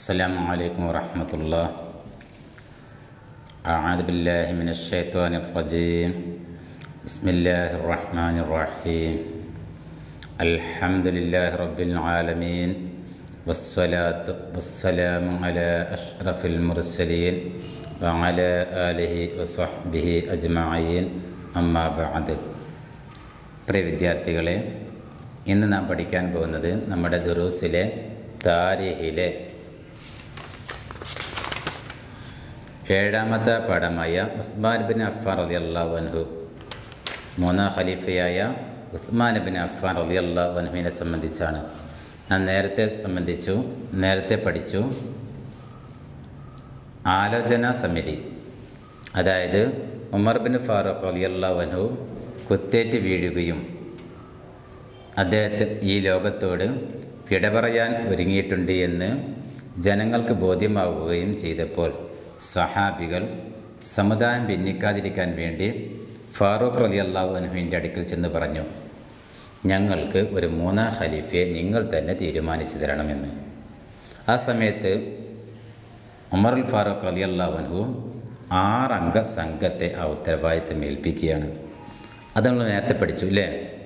السلام عليكم ورحمة الله أعوذ بالله من الشيطان الرجيم بسم الله الرحمن الرحيم الحمد لله رب العالمين والصلاة والسلام على أشرف المرسلين وعلى آله وصحبه أجمعين أما بعد പ്രിയ വിദ്യാർത്ഥികളെ ഇന്ന് നാം പഠിക്കാൻ പോകുന്നത് നമ്മുടെ ദുറൂസിലെ താരിഹിലെ ഏഴാമത്തെ പാഠമായ ഉസ്മാൻ ബിൻ അഫ്ഫാൻ റതി അള്ളാഹു അൻഹു മൂന്നാം ഖലീഫയായ ഉസ്മാൻ ബിൻ അഫ്ഫാൻ റതി അള്ളാഹു അൻഹുവിനെ സംബന്ധിച്ചാണ് നാം നേരത്തെ സംബന്ധിച്ചു നേരത്തെ പഠിച്ചു ആലോചനാ സമിതി അതായത് ഉമർ ബിൻ ഫാറൂഖ് റതി അള്ളാഹു അൻഹു കുത്തേറ്റ് വീഴുകയും അദ്ദേഹത്തെ ഈ ലോകത്തോട് വിട പറയാൻ ഒരുങ്ങിയിട്ടുണ്ട് എന്ന് ജനങ്ങൾക്ക് ബോധ്യമാവുകയും ചെയ്തപ്പോൾ സഹാബികൾ സമുദായം ഭിന്നിക്കാതിരിക്കാൻ വേണ്ടി ഫാറൂഖ് റലി അള്ളാഹു അനുവിൻ്റെ അടുക്കൽ ചെന്ന് പറഞ്ഞു ഞങ്ങൾക്ക് ഒരു മൂന്നാം ഖലീഫയെ നിങ്ങൾ തന്നെ തീരുമാനിച്ചു തരണമെന്ന് ആ സമയത്ത് ഉമറുൽ ഫാറൂഖ് റലി അള്ളാഹു അനു ആറംഗ സംഘത്തെ ആ ഉത്തരവാദിത്തം ഏൽപ്പിക്കുകയാണ് അത് നമ്മൾ നേരത്തെ പഠിച്ചു അല്ലേ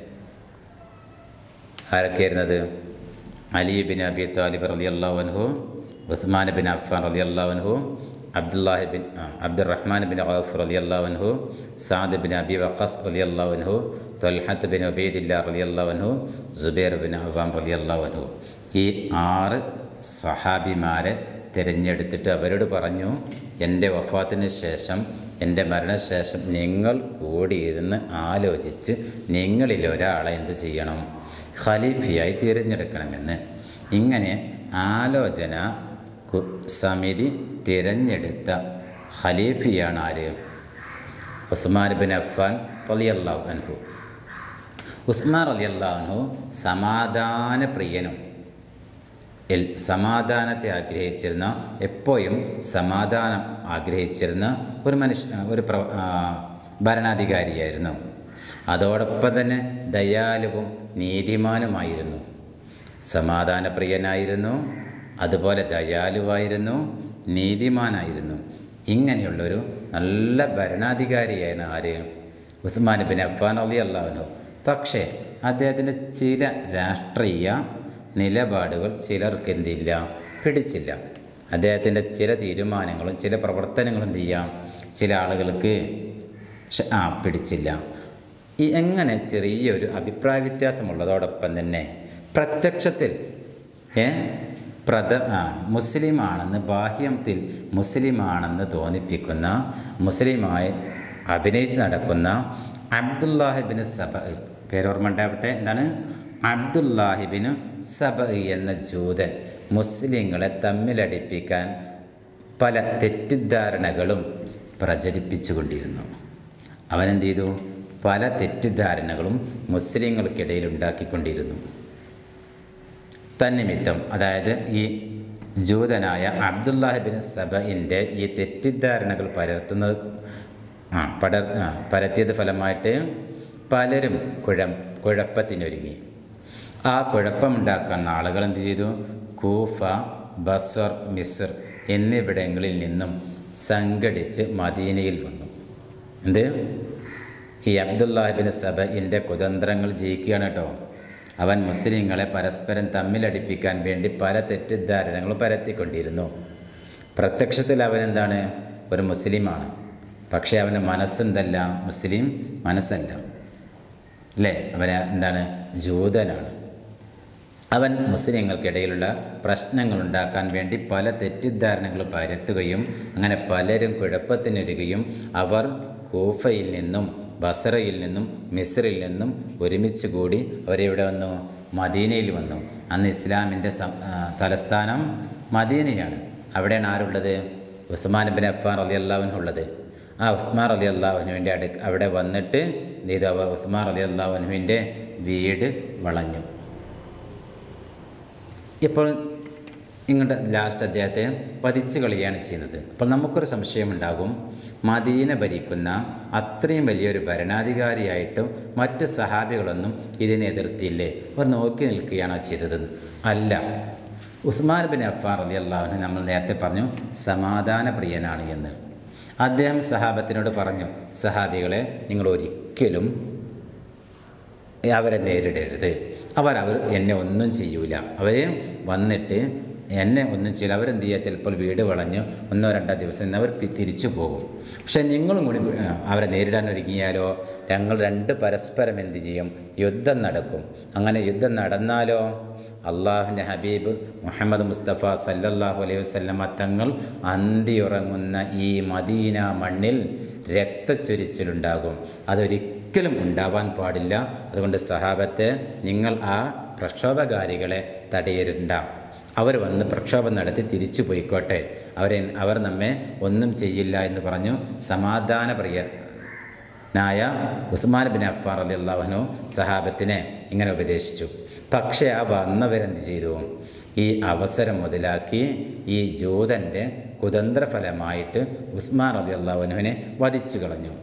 ആരൊക്കെയായിരുന്നത് അലി ബിൻ അബി താലിബ് റലി അള്ളാഹുൻഹു ഉസ്മാൻ ബിൻ അഫ്ഫാൻ റലി അള്ളാഹുൻഹു Abdullahi bin Abdurrahman bin Auf റലി അള്ളാഹുൻഹു സാദ് ബിൻ അബി വഖസ് റലി അള്ളാഹുൻഹു തൊൽഹത്ത് ബിൻ ഉബൈദില്ല റലി അള്ളാഹുൻഹു സുബൈർ ബിൻ അവാം റലി അള്ളാഹുൻഹു ഈ ആറ് സഹാബിമാരെ തിരഞ്ഞെടുത്തിട്ട് അവരോട് പറഞ്ഞു എൻ്റെ വഫാത്തിന് ശേഷം എൻ്റെ മരണശേഷം നിങ്ങൾ കൂടിയിരുന്ന് ആലോചിച്ച് നിങ്ങളിൽ ഒരാളെ എന്ത് ചെയ്യണം ഖലീഫയായി തിരഞ്ഞെടുക്കണമെന്ന് ഇങ്ങനെ ആലോചന സമിതി തിരഞ്ഞെടുത്ത ഖലീഫിയാണ് ആര് ഉസ്മാൻ ബിൻ അഫ്ഫാൻ റലിയല്ലാഹു അൻഹു ഉസ്മാൻ റലിയല്ലാഹു അൻഹു സമാധാനപ്രിയനും എൽ സമാധാനത്തെ ആഗ്രഹിച്ചിരുന്ന എപ്പോഴും സമാധാനം ആഗ്രഹിച്ചിരുന്ന ഒരു മനുഷ്യ ഒരു പ്ര ഭരണാധികാരിയായിരുന്നു അതോടൊപ്പം തന്നെ ദയാലുവും നീതിമാനുമായിരുന്നു സമാധാനപ്രിയനായിരുന്നു അതുപോലെ ദയാലുവായിരുന്നു നീതിമാനായിരുന്നു ഇങ്ങനെയുള്ളൊരു നല്ല ഭരണാധികാരിയാണ് ആര് ഉസ്മാൻ ബിൻ അഫ്ഫാൻ അലി അള്ളാഹുനു പക്ഷേ അദ്ദേഹത്തിൻ്റെ ചില രാഷ്ട്രീയ നിലപാടുകൾ ചിലർക്ക് എന്തില്ല പിടിച്ചില്ല അദ്ദേഹത്തിൻ്റെ ചില തീരുമാനങ്ങളും ചില പ്രവർത്തനങ്ങളും എന്ത് ചെയ്യാം ചില ആളുകൾക്ക് ആ പിടിച്ചില്ല ഈ എങ്ങനെ ചെറിയൊരു അഭിപ്രായ വ്യത്യാസമുള്ളതോടൊപ്പം തന്നെ പ്രത്യക്ഷത്തിൽ ഏ പ്രധ മുസ്ലിമാണെന്ന് ബാഹ്യത്തിൽ മുസ്ലിമാണെന്ന് തോന്നിപ്പിക്കുന്ന മുസ്ലിമായി അഭിനയിച്ച് നടക്കുന്ന അബ്ദുല്ലാഹിബിന് സബ പേരോർമ്മ ഉണ്ടാവട്ടെ എന്താണ് അബ്ദുല്ലാഹിബിന് സബ എന്ന ജൂതൻ മുസ്ലിങ്ങളെ തമ്മിലടിപ്പിക്കാൻ പല തെറ്റിദ്ധാരണകളും പ്രചരിപ്പിച്ചുകൊണ്ടിരുന്നു അവനെന്ത് ചെയ്തു പല തെറ്റിദ്ധാരണകളും മുസ്ലിങ്ങൾക്കിടയിൽ ഉണ്ടാക്കിക്കൊണ്ടിരുന്നു തന്നിമിത്തം അതായത് ഈ ജൂതനായ അബ്ദുല്ലാഹിബിൻ സബയിൻ്റെ ഈ തെറ്റിദ്ധാരണകൾ പരത്തുന്നത് ആ പടർ പരത്തിയത് ഫലമായിട്ട് പലരും കുഴം കുഴപ്പത്തിനൊരുങ്ങി ആ കുഴപ്പമുണ്ടാക്കുന്ന ആളുകൾ എന്ത് ചെയ്തു കൂഫ ബസ്വർ മിസ്ർ എന്നിവിടങ്ങളിൽ നിന്നും സംഘടിച്ച് മദീനയിൽ വന്നു എന്ത് ഈ അബ്ദുല്ലാഹിബിൻ സബയിൻ്റെ കുതന്ത്രങ്ങൾ ജയിക്കുകയാണ് കേട്ടോ അവൻ മുസ്ലിങ്ങളെ പരസ്പരം തമ്മിലടിപ്പിക്കാൻ വേണ്ടി പല തെറ്റിദ്ധാരണകളും പരത്തിക്കൊണ്ടിരുന്നു പ്രത്യക്ഷത്തിൽ അവൻ എന്താണ് ഒരു മുസ്ലിമാണ് പക്ഷേ അവൻ്റെ മനസ്സെന്തല്ല മുസ്ലിം മനസ്സല്ല അല്ലേ അവൻ എന്താണ് ജൂതനാണ് അവൻ മുസ്ലിങ്ങൾക്കിടയിലുള്ള പ്രശ്നങ്ങൾ ഉണ്ടാക്കാൻ വേണ്ടി പല തെറ്റിദ്ധാരണകൾ പരത്തുകയും അങ്ങനെ പലരും കുഴപ്പത്തിനൊരുകയും അവർ കൂഫയിൽ നിന്നും ബസറയിൽ നിന്നും മിസ്രിൽ നിന്നും ഒരുമിച്ച് കൂടി അവരെവിടെ വന്നു മദീനയിൽ വന്നു അന്ന് ഇസ്ലാമിൻ്റെ തലസ്ഥാനം മദീനയാണ് അവിടെയാണ് ആരുള്ളത് ഉസ്മാൻ ബിൻ അഫ്ഫാൻ റലി അള്ളാഹുനുള്ളത് ആ ഉസ്മാൻ റലി അള്ളാഹുനുവിൻ്റെ അടുക്ക് അവിടെ വന്നിട്ട് ഇത് അവർ ഉസ്മാൻ റലി അള്ളാഹുനുവിൻ്റെ വീട് വളഞ്ഞു ഇപ്പോൾ ഇങ്ങോട്ട് ലാസ്റ്റ് അദ്ദേഹത്തെ പതിച്ചു കളിയാണ് ചെയ്യുന്നത് അപ്പോൾ നമുക്കൊരു സംശയമുണ്ടാകും മദീന ഭരിക്കുന്ന അത്രയും വലിയൊരു ഭരണാധികാരിയായിട്ടും മറ്റ് സഹാബികളൊന്നും ഇതിനെ എതിർത്തില്ലേ അവർ നോക്കി നിൽക്കുകയാണോ ചെയ്തത് അല്ല ഉസ്മാൻ ബിൻ അഫാർ അലി അള്ളാഹുന് നമ്മൾ നേരത്തെ പറഞ്ഞു സമാധാന പ്രിയനാണ് എന്ന് അദ്ദേഹം സഹാബത്തിനോട് പറഞ്ഞു സഹാബികളെ നിങ്ങൾ ഒരിക്കലും അവരെ നേരിടരുത് അവർ അവർ എന്നെ ഒന്നും ചെയ്യൂല അവർ വന്നിട്ട് എന്നെ ഒന്നും ചെയ്യില്ല അവരെന്ത് ചെയ്യുക ചിലപ്പോൾ വീട് വളഞ്ഞ് ഒന്നോ രണ്ടോ ദിവസം നിന്ന് അവർ പി- തിരിച്ചു പോകും പക്ഷേ നിങ്ങളും കൂടി ആ, അവരെ നേരിടാൻ ഒരുങ്ങിയാലോ ഞങ്ങൾ രണ്ട് പരസ്പരം എന്ത് ചെയ്യും യുദ്ധം നടക്കും അങ്ങനെ യുദ്ധം നടന്നാലോ അള്ളാഹുവിൻ്റെ ഹബീബ് മുഹമ്മദ് മുസ്തഫ സല്ലല്ലാഹു അലൈഹി വസല്ലമ തങ്ങൾ അന്തിയുറങ്ങുന്ന ഈ മദീന മണ്ണിൽ രക്തച്ചൊരിച്ചിലുണ്ടാകും അതൊരിക്കലും ഉണ്ടാവാൻ പാടില്ല അതുകൊണ്ട് സഹാബത്തെ നിങ്ങൾ ആ പ്രക്ഷോഭകാരികളെ തടയരുണ്ട അവർ വന്ന് പ്രക്ഷോഭം നടത്തി തിരിച്ചു പോയിക്കോട്ടെ അവരെ അവർ നമ്മെ ഒന്നും ചെയ്യില്ല എന്ന് പറഞ്ഞു സമാധാനപ്രിയ നായ ഉസ്മാൻ ബിൻ അഫ്ഫാർ അലി അള്ളാഹുനു സഹാബത്തിനെ ഇങ്ങനെ ഉപദേശിച്ചു പക്ഷേ ആ വന്നവരെന്ത് ചെയ്തു ഈ അവസരം മുതലാക്കി ഈ ജൂതൻ്റെ കുതന്ത്രഫലമായിട്ട് ഉസ്മാൻ അലി അള്ളാഹുനുവിനെ വധിച്ചു കളഞ്ഞു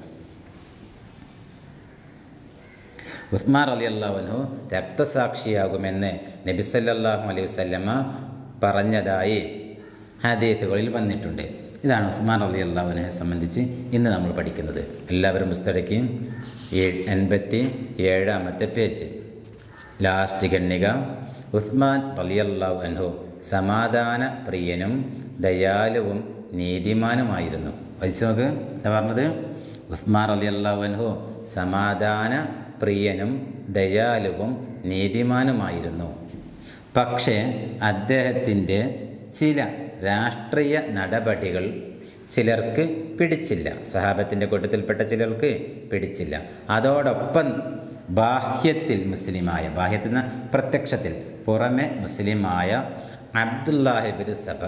ഉസ്മാൻ അലി അള്ളാഹുനു രക്തസാക്ഷിയാകുമെന്ന് നബി സല്ലല്ലാഹു അലൈഹി വസല്ലമ പറഞ്ഞതായി ഹദീസുകളിൽ വന്നിട്ടുണ്ട് ഇതാണ് ഉസ്മാൻ അലി അള്ളാഹുവിനെ സംബന്ധിച്ച് ഇന്ന് നമ്മൾ പഠിക്കുന്നത് എല്ലാവരും പുസ്തകയ്ക്ക് എൺപത്തി ഏഴാമത്തെ പേജ് ലാസ്റ്റ് ഖണ്ണിക ഉസ്മാൻ റലിയല്ലാഹു അൻഹു സമാധാന പ്രിയനും ദയാലുവും നീതിമാനുമായിരുന്നു വായിച്ചു നോക്ക് എന്താ പറഞ്ഞത് ഉസ്മാൻ റലിയല്ലാഹു അൻഹു സമാധാന പ്രിയനും ദയാലുവും നീതിമാനുമായിരുന്നു പക്ഷേ അദ്ദേഹത്തിൻ്റെ ചില രാഷ്ട്രീയ നടപടികൾ ചിലർക്ക് പിടിച്ചില്ല സഹാബത്തിൻ്റെ കൂട്ടത്തിൽപ്പെട്ട ചിലർക്ക് പിടിച്ചില്ല അതോടൊപ്പം ബാഹ്യത്തിൽ മുസ്ലിമായ ബാഹ്യത്തിൽ നിന്ന് പ്രത്യക്ഷത്തിൽ പുറമെ മുസ്ലിമായ അബ്ദുല്ലാഹിബിൻ സബ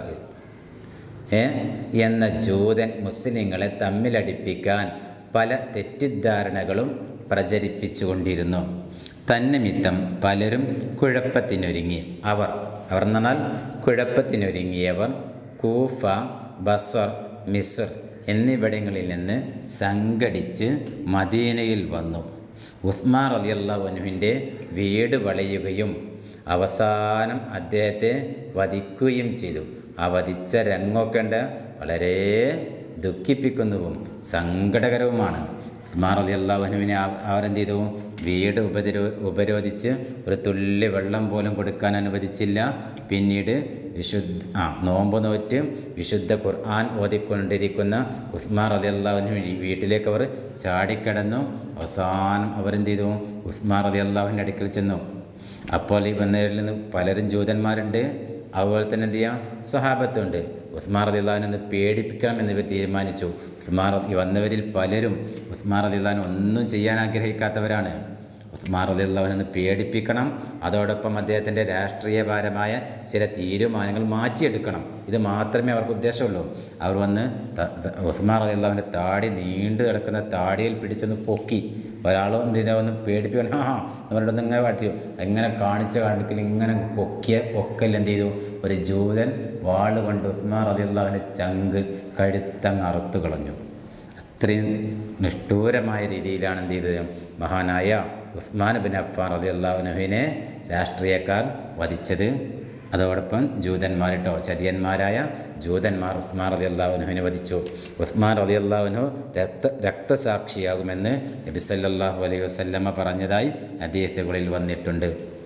ഏ എന്ന ജൂതൻ മുസ്ലിങ്ങളെ തമ്മിലടിപ്പിക്കാൻ പല തെറ്റിദ്ധാരണകളും പ്രചരിപ്പിച്ചുകൊണ്ടിരുന്നു തന്നിമിത്തം പലരും കുഴപ്പത്തിനൊരുങ്ങി അവർ അവർ എന്ന് പറഞ്ഞാൽ കുഴപ്പത്തിനൊരുങ്ങിയവർ കൂഫ ബസർ മിസ്ർ എന്നിവിടങ്ങളിൽ നിന്ന് സംഘടിച്ച് മദീനയിൽ വന്നു ഉസ്മാൻ റലിയല്ലാഹുനുവിൻ്റെ വീട് വളയുകയും അവസാനം അദ്ദേഹത്തെ വധിക്കുകയും ചെയ്തു ആ വധിച്ച രംഗമൊക്കെ ഉണ്ട് വളരെ ദുഃഖിപ്പിക്കുന്നതും സങ്കടകരവുമാണ് ഉസ്മാൻ അലി അള്ളാഹുനുവിനെ അവരെന്ത് ചെയ്തു വീട് ഉപതിരോ ഉപരോധിച്ച് ഒരു തുള്ളി വെള്ളം പോലും കൊടുക്കാൻ അനുവദിച്ചില്ല പിന്നീട് വിശുദ്ധ ആ നോമ്പ് നോറ്റ് വിശുദ്ധ ഖുർആൻ ഓതിക്കൊണ്ടിരിക്കുന്ന ഉസ്മാൻ അലി അള്ളാഹുവിന് വീട്ടിലേക്ക് അവർ ചാടിക്കടന്നു അവസാനം അവരെന്ത് ചെയ്തു ഉസ്മാൻ അലി അള്ളാഹുവിൻ്റെ അടുക്കൽ ചെന്നു അപ്പോൾ ഈ വന്നവരിൽ നിന്ന് പലരും ജൂതന്മാരുണ്ട് അതുപോലെ തന്നെ എന്ത് ചെയ്യാം സ്വഹാബത്തുണ്ട് ഉസ്മാൻ റദിള്ളാഹിനെ ഒന്ന് പേടിപ്പിക്കണം എന്നിവർ തീരുമാനിച്ചു ഉസ്മാൻ ഈ വന്നവരിൽ പലരും ഉസ്മാൻ റദിള്ളാൻ ഒന്നും ചെയ്യാൻ ആഗ്രഹിക്കാത്തവരാണ് ഉസ്മാൻ റദിള്ളാഹിനെ ഒന്ന് പേടിപ്പിക്കണം അതോടൊപ്പം അദ്ദേഹത്തിൻ്റെ രാഷ്ട്രീയപരമായ ചില തീരുമാനങ്ങൾ മാറ്റിയെടുക്കണം ഇത് മാത്രമേ അവർക്ക് ഉദ്ദേശമുള്ളൂ അവർ വന്ന് ത- ത- ഉസ്മാൻ റദിള്ളാഹിൻ്റെ താടി നീണ്ടു കിടക്കുന്ന താടിയിൽ പിടിച്ചൊന്ന് പൊക്കി ഒരാൾ എന്തിനാ ഒന്ന് പേടിപ്പിക്കണം ആ നമ്മളുടെ ഒന്ന് ഇങ്ങനെ കാട്ടി ഇങ്ങനെ കാണിച്ച കാണിക്കൽ ഇങ്ങനെ പൊക്കിയ പൊക്കൽ എന്ത് ചെയ്തു ഒരു ജൂതൻ വാള് കൊണ്ട് ഉസ്മാൻ റദിള്ളാഹിൻ്റെ ചങ്ക് കഴുത്തങ്ങ് അറുത്തു കളഞ്ഞു അത്രയും നിഷ്ഠൂരമായ രീതിയിലാണ് എന്ത് ചെയ്തത് മഹാനായ ഉസ്മാൻ ബിൻ അഫ്ഫാൻ റതി അള്ളാഹുനഹുവിനെ രാഷ്ട്രീയക്കാർ വധിച്ചത് അതോടൊപ്പം ജൂതന്മാരിട്ടോ ചതിയന്മാരായ ജൂതന്മാർ ഉസ്മാൻ റതി അള്ളാഹുനുവിനെ വധിച്ചു ഉസ്മാൻ റതി അള്ളാഹുനു രക്ത രക്തസാക്ഷിയാകുമെന്ന് നബി സല്ലല്ലാഹു അലൈഹി വസല്ലമ പറഞ്ഞതായി ഹദീസുകളിൽ വന്നിട്ടുണ്ട്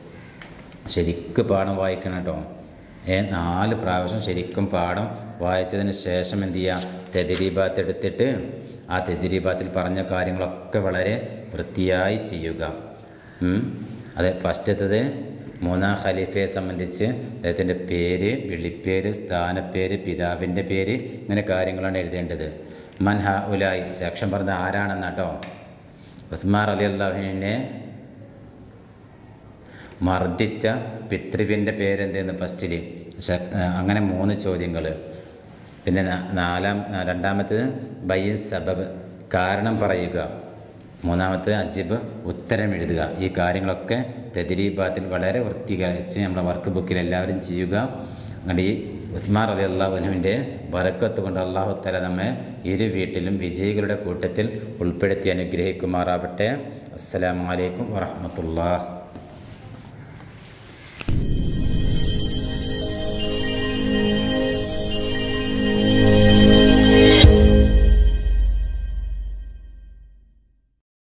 ശരിക്ക് പാഠം വായിക്കണം കേട്ടോ ഏ നാല് പ്രാവശ്യം ശരിക്കും പാഠം വായിച്ചതിന് ശേഷം എന്ത് ചെയ്യുക തെതിരീബാത്ത് എടുത്തിട്ട് ആ തെതിരീബാത്തിൽ പറഞ്ഞ കാര്യങ്ങളൊക്കെ വളരെ വൃത്തിയായി ചെയ്യുക ഉം. അത് ഫസ്റ്റത്തത് മൂന്നാം ഖലീഫയെ സംബന്ധിച്ച് അദ്ദേഹത്തിൻ്റെ പേര് വിളിപ്പേര് സ്ഥാനപ്പേര് പിതാവിൻ്റെ പേര് ഇങ്ങനെ കാര്യങ്ങളാണ് എഴുതേണ്ടത് മൻഹ ഉലായി സാക്ഷ്യം പറഞ്ഞ ആരാണെന്നാട്ടോ ഉസ്മാൻ അലി അള്ളാഹുവിനെ മർദ്ദിച്ച പിതൃവിൻ്റെ പേരെന്തെന്ന് ഫസ്റ്റിൽ അങ്ങനെ മൂന്ന് ചോദ്യങ്ങൾ പിന്നെ നാ- നാലാം ആ, രണ്ടാമത്തേത് ബയ്യൻ സബബ് കാരണം പറയുക മൂന്നാമത്തെ അജിബ് ഉത്തരം എഴുതുക ഈ കാര്യങ്ങളൊക്കെ തെതിരീബാത്തിൽ വളരെ വൃത്തികരിച്ച് നമ്മുടെ വർക്ക് ബുക്കിൽ എല്ലാവരും ചെയ്യുക അങ്ങനെ ഈ ഉസ്മാൻ അലി അള്ളാഹുനുവിൻ്റെ വറക്കത്ത് കൊണ്ട് അള്ളാഹു തല നമ്മെ ഇരു വീട്ടിലും വിജയികളുടെ കൂട്ടത്തിൽ ഉൾപ്പെടുത്തി അനുഗ്രഹിക്കുമാറാവട്ടെ അസ്സലാമലൈക്കും വറഹമത്തുള്ള